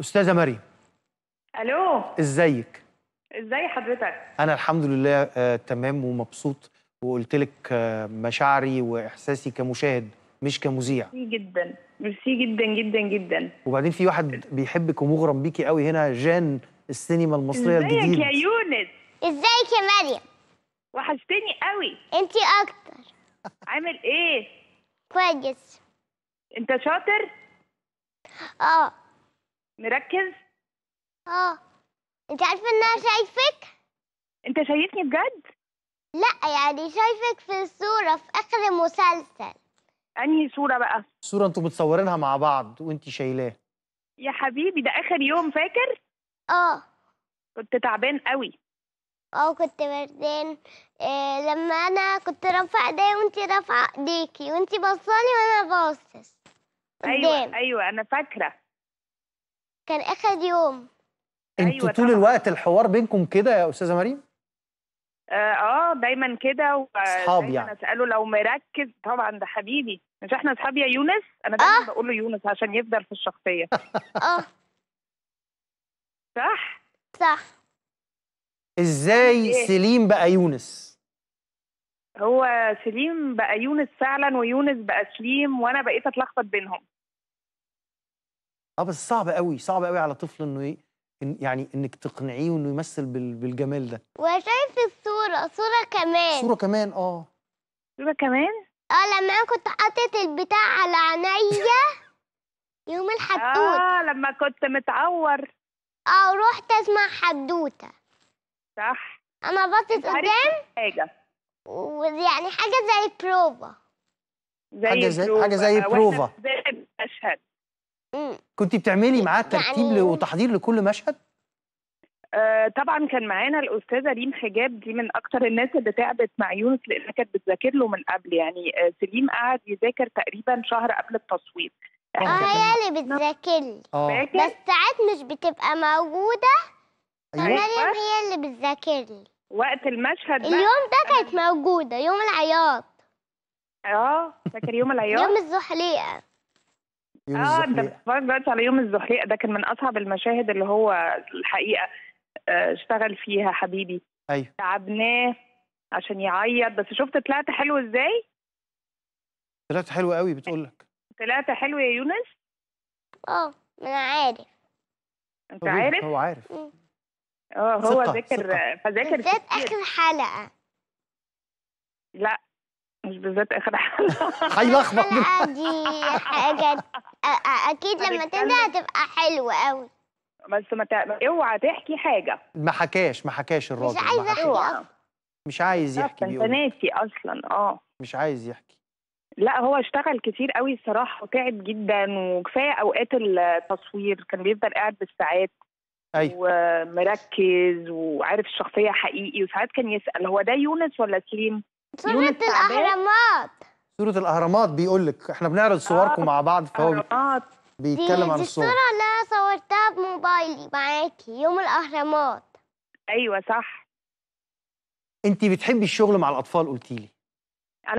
استاذه مريم الو ازيك ازاي حضرتك انا الحمد لله آه تمام ومبسوط وقلت لك آه مشاعري واحساسي كمشاهد مش كمذيع ميرسي جدا ميرسي جدا جدا جدا وبعدين في واحد بيحبك ومغرم بيكي قوي هنا جان السينما المصريه ازيك الجديد يا يونس ازيك يا مريم وحشتني قوي انتي اكتر عامل ايه كويس انت شاطر اه مركز اه انت عارفه ان انا شايفك انت شايفني بجد لا يعني شايفك في الصوره في اخر المسلسل انهي صوره بقى صوره انتوا متصورينها مع بعض وانت شايلاه يا حبيبي ده اخر يوم فاكر اه كنت تعبان قوي اه كنت بردان إيه لما انا كنت رافعه ايديا وانتي رافعه ايديكي وانتي بصاني وانا باصص ايوه قدام ايوه انا فاكره كان اخر يوم انتوا أيوة طول طبعاً. الوقت الحوار بينكم كده يا استاذه مريم اه, آه دايما كده أصحاب ودايما يعني. اساله لو مركز طبعا ده حبيبي مش احنا اصحاب يا يونس انا دايما آه. بقول له يونس عشان يفضل في الشخصيه اه صح صح ازاي إيه؟ سليم بقى يونس هو سليم بقى يونس فعلا ويونس بقى سليم وانا بقيت اتلخبط بينهم اه بس صعب قوي صعب قوي على طفل انه ي... إن يعني انك تقنعيه وانه يمثل بال... بالجمال ده وشايف الصوره صوره كمان صوره كمان اه صورة كمان اه لما انا كنت حاطط البتاع على عينيا يوم الحدوته اه لما كنت متعور اه رحت اسمع حدوته صح انا باصص انت عارف قدام حاجه ويعني حاجه زي بروفا زي حاجة زي- البروفا. حاجة زي واحنا بروفا. في بداية المشهد مم. كنت بتعملي معاه ترتيب يعني- ل- وتحضير لكل مشهد آه طبعا كان معانا الاستاذه ريم حجاب دي من اكتر الناس اللي تعبت مع يونس لانها كانت بتذاكر له من قبل يعني آه سليم قعد يذاكر تقريبا شهر قبل التصوير اه احنا كان- هي اللي بتذاكرلي اه فاكر بس ساعات مش بتبقى موجوده ايوه فمريم هي اللي بتذاكرلي وقت المشهد بقى اليوم ده كانت موجوده يوم العياط اه فاكر يوم العياط يوم الزحليقه يوم اه انت الزحليقه بتتفرج دلوقتي على يوم الزحليقه ده كان من اصعب المشاهد اللي هو الحقيقه آه، اشتغل فيها حبيبي ايوه تعبناه عشان يعيط بس شفت طلعت حلو ازاي طلعت حلوه قوي بتقول لك طلعت حلو يا يونس اه ما انا عارف انت عارف هو عارف مم. اه هو ثقة، ذاكر ثقة. فذاكر بالذات كتير. اخر حلقه لا مش بالذات اخر حلقه هيلخبط الحلقه دي حاجه أ- أ- اكيد لما هنتكلم. تنزل هتبقى حلوه قوي بس ما تع- اوعى تحكي حاجه ما حكاش ما حكاش الراجل ما عايزة حكاش. أحكي. اوعى مش عايز بالظبط، يحكي انت بيقول ناسي اصلا اه مش عايز يحكي لا هو اشتغل كتير قوي الصراحه وتعب جدا وكفايه اوقات التصوير كان بيفضل قاعد بالساعات ايوه ومركز وعارف الشخصيه حقيقي وساعات كان يسال هو ده يونس ولا سليم صورة يونس تعبان؟ الأهرامات صوره الاهرامات بيقول لك احنا بنعرض صوركم آه. مع بعض فهو اهرامات دي, بيتكلم عن دي الصور الصورة اللي أنا صورتها بموبايلي معاكي يوم الأهرامات ايوه صح انت بتحبي الشغل مع الاطفال قلتي لي